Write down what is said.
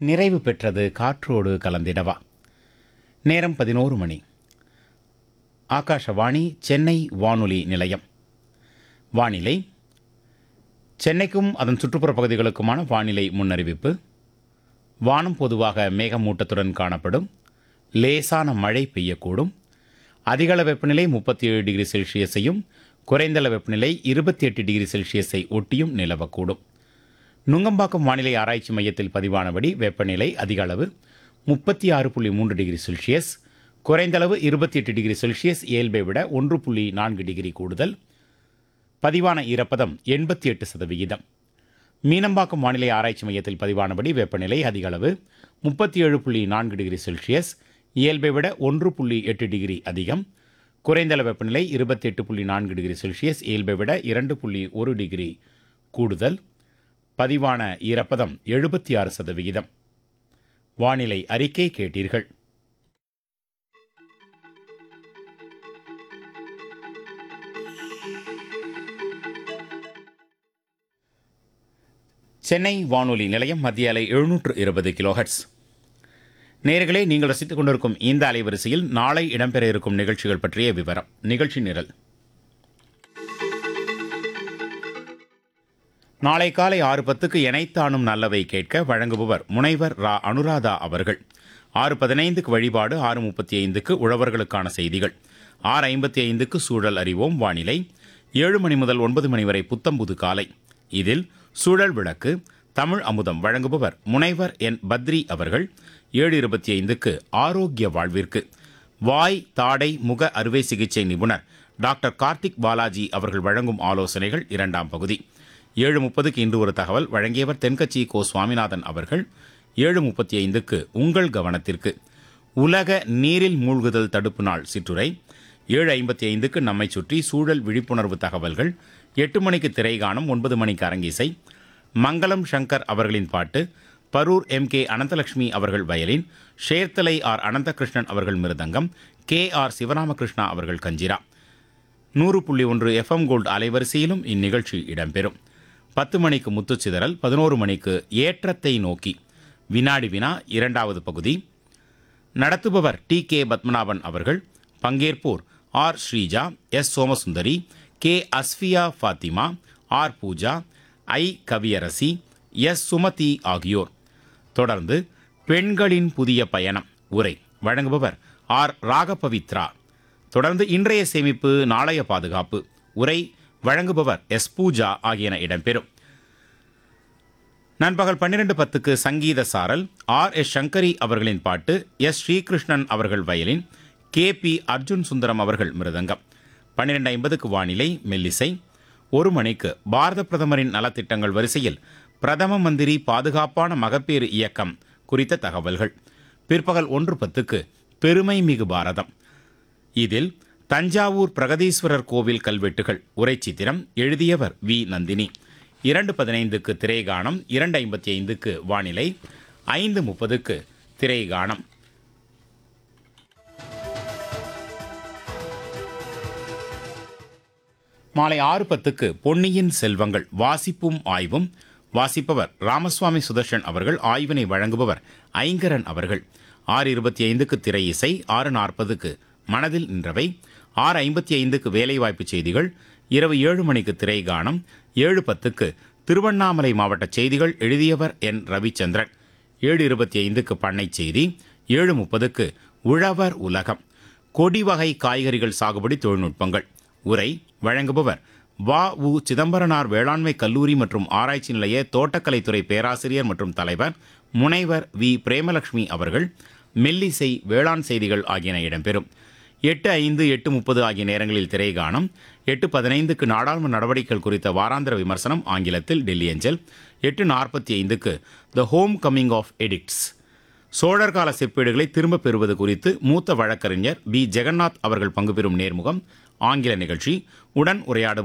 நிறைவு பெற்றது காற்றோடு கலந்திடவா நேரம் பதினோரு மணி ஆகாஷவாணி சென்னை வானொலி நிலையம் வானிலை சென்னைக்கும் அதன் சுற்றுப்புற பகுதிகளுக்குமான வானிலை முன்னறிவிப்பு வானம் பொதுவாக மேகமூட்டத்துடன் காணப்படும் லேசான மழை பெய்யக்கூடும் அதிகள வெப்பநிலை முப்பத்தி ஏழு டிகிரி செல்சியஸையும் குறைந்தள வெப்பநிலை இருபத்தி எட்டு டிகிரி செல்சியஸை ஒட்டியும் நிலவக்கூடும் நுங்கம்பாக்கம் வானிலை ஆராய்ச்சி மையத்தில் பதிவானபடி வெப்பநிலை அதிக அளவு முப்பத்தி ஆறு புள்ளி மூன்று டிகிரி செல்சியஸ் குறைந்தளவு இருபத்தி எட்டு டிகிரி செல்சியஸ் இயல்பை விட ஒன்று புள்ளி நான்கு டிகிரி கூடுதல் பதிவான ஈரப்பதம் எண்பத்தி எட்டு சதவிகிதம் மீனம்பாக்கம் வானிலை ஆராய்ச்சி மையத்தில் பதிவானபடி வெப்பநிலை அதிக அளவு முப்பத்தி ஏழு புள்ளி நான்கு டிகிரி செல்சியஸ் இயல்பை விட ஒன்று புள்ளி எட்டு டிகிரி அதிகம் குறைந்தள வெப்பநிலை இருபத்தி எட்டு புள்ளி நான்கு டிகிரி செல்சியஸ் இயல்பை விட இரண்டு புள்ளி ஒரு டிகிரி கூடுதல் பதிவான ஈரப்பதம் எழுபத்தி ஆறு சதவிகிதம் வானிலை அறிக்கை கேட்டீர்கள் சென்னை வானொலி நிலையம் மத்திய அலை எழுநூற்று இருபது கிலோஹெட்ஸ் நேர்களே நீங்கள் ரசித்துக் கொண்டிருக்கும் இந்த அலைவரிசையில் நாளை இடம்பெற இருக்கும் நிகழ்ச்சிகள் பற்றிய விவரம் நிகழ்ச்சி நிரல் நாளை காலை ஆறு பத்துக்கு இணைத்தானும் நல்லவை கேட்க வழங்குபவர் முனைவர் ரா அனுராதா அவர்கள் ஆறு பதினைந்துக்கு வழிபாடு ஆறு முப்பத்தி ஐந்துக்கு உழவர்களுக்கான செய்திகள் ஆறு ஐம்பத்தி ஐந்துக்கு சூழல் அறிவோம் வானிலை ஏழு மணி முதல் ஒன்பது மணி வரை புத்தம்புது காலை இதில் சூழல் விளக்கு தமிழ் அமுதம் வழங்குபவர் முனைவர் என் பத்ரி அவர்கள் ஏழு இருபத்தி ஐந்துக்கு ஆரோக்கிய வாழ்விற்கு வாய் தாடை முக அறுவை சிகிச்சை நிபுணர் டாக்டர் கார்த்திக் பாலாஜி அவர்கள் வழங்கும் ஆலோசனைகள் இரண்டாம் பகுதி ஏழு முப்பதுக்கு இன்று ஒரு தகவல் வழங்கியவர் தென்கட்சி கோ சுவாமிநாதன் அவர்கள் ஏழு முப்பத்தி ஐந்துக்கு உங்கள் கவனத்திற்கு உலக நீரில் மூழ்குதல் தடுப்பு நாள் சிற்றுரை ஏழு ஐம்பத்தி ஐந்துக்கு நம்மை சுற்றி சூழல் விழிப்புணர்வு தகவல்கள் எட்டு மணிக்கு திரைகானம் ஒன்பது மணிக்கு அரங்கிசை மங்களம் சங்கர் அவர்களின் பாட்டு பரூர் எம் கே அனந்தலட்சுமி அவர்கள் வயலின் ஷேர்த்தலை ஆர் அனந்தகிருஷ்ணன் அவர்கள் மிருதங்கம் கே ஆர் சிவராமகிருஷ்ணா அவர்கள் கஞ்சிரா நூறு புள்ளி ஒன்று எஃப்எம் கோல்டு அலைவரிசையிலும் இந்நிகழ்ச்சி இடம்பெறும் பத்து மணிக்கு முத்துச்சிதறல் பதினோரு மணிக்கு ஏற்றத்தை நோக்கி வினாடி வினா இரண்டாவது பகுதி நடத்துபவர் டி கே பத்மநாபன் அவர்கள் பங்கேற்போர் R Sreeja S Somasundari K Asfiya Fathima R Pooja I Kaviyarasi S Sumathi ஆகியோர் தொடர்ந்து பெண்களின் புதிய பயணம் உரை வழங்குபவர் ஆர் ராகபவித்ரா தொடர்ந்து இன்றைய சேமிப்பு நாளைய பாதுகாப்பு உரை வழங்குபவர் எஸ் பூஜா ஆகியன இடம்பெறும் நண்பகல் பன்னிரண்டு பத்துக்கு சங்கீத சாரல் ஆர் எஸ் சங்கரி அவர்களின் பாட்டு எஸ் ஸ்ரீகிருஷ்ணன் அவர்கள் violin K P Arjun Sundaram அவர்கள் மிருதங்கம் பன்னிரெண்டு ஐம்பதுக்கு வானிலை மெல்லிசை ஒரு மணிக்கு பாரத பிரதமரின் நலத்திட்டங்கள் வரிசையில் பிரதம மந்திரி பாதுகாப்பான மகப்பேறு இயக்கம் குறித்த தகவல்கள் பிற்பகல் ஒன்று பத்துக்கு பெருமை மிகு பாரதம் இதில் தஞ்சாவூர் பிரகதீஸ்வரர் கோவில் கல்வெட்டுகள் உரைச்சித்திரம் எழுதியவர் வி நந்தினி இரண்டு பதினைந்துக்கு திரைகானம் இரண்டு ஐம்பத்தி ஐந்துக்கு வானிலை ஐந்து முப்பதுக்கு திரைகானம் மாலை ஆறு பத்துக்கு பொன்னியின் செல்வங்கள் வாசிப்பும் ஆய்வும் வாசிப்பவர் ராமசுவாமி சுதர்ஷன் அவர்கள் ஆய்வினை வழங்குபவர் ஐங்கரன் அவர்கள் ஆறு இருபத்தி ஐந்துக்கு திரை இசை ஆறு நாற்பதுக்கு மனதில் நின்றவை ஆறு ஐம்பத்தி ஐந்துக்கு வேலைவாய்ப்பு செய்திகள் இரவு ஏழு மணிக்கு திரைகானம் ஏழு பத்துக்கு திருவண்ணாமலை மாவட்ட செய்திகள் எழுதியவர் என் ரவிச்சந்திரன் ஏழு இருபத்தி ஐந்துக்கு பண்ணை செய்தி ஏழு முப்பதுக்கு உழவர் உலகம் கொடி வகை காய்கறிகள் சாகுபடி தொழில்நுட்பங்கள் உரை வழங்குபவர் வ உ சிதம்பரனார் வேளாண்மை கல்லூரி மற்றும் ஆராய்ச்சி நிலைய தோட்டக்கலைத்துறை பேராசிரியர் மற்றும் தலைவர் முனைவர் வி பிரேமலட்சுமி அவர்கள் மெல்லிசை வேளாண் செய்திகள் ஆகியன இடம்பெறும் எட்டு ஐந்து எட்டு முப்பது ஆகிய நேரங்களில் திரைகாணம் எட்டு பதினைந்துக்கு நாடாளுமன்ற நடவடிக்கைகள் குறித்த வாராந்திர விமர்சனம் ஆங்கிலத்தில் டெல்லி அஞ்சல் எட்டு நாற்பத்தி ஐந்துக்கு the home coming of edicts சோழர் கால செப்பேடுகளை திரும்பப் பெறுவது குறித்து மூத்த வழக்கறிஞர் பி ஜெகநாத் அவர்கள் பங்கு பெறும் நேர்முகம் ஆங்கில நிகழ்ச்சி உடன் உரையாடுபவர்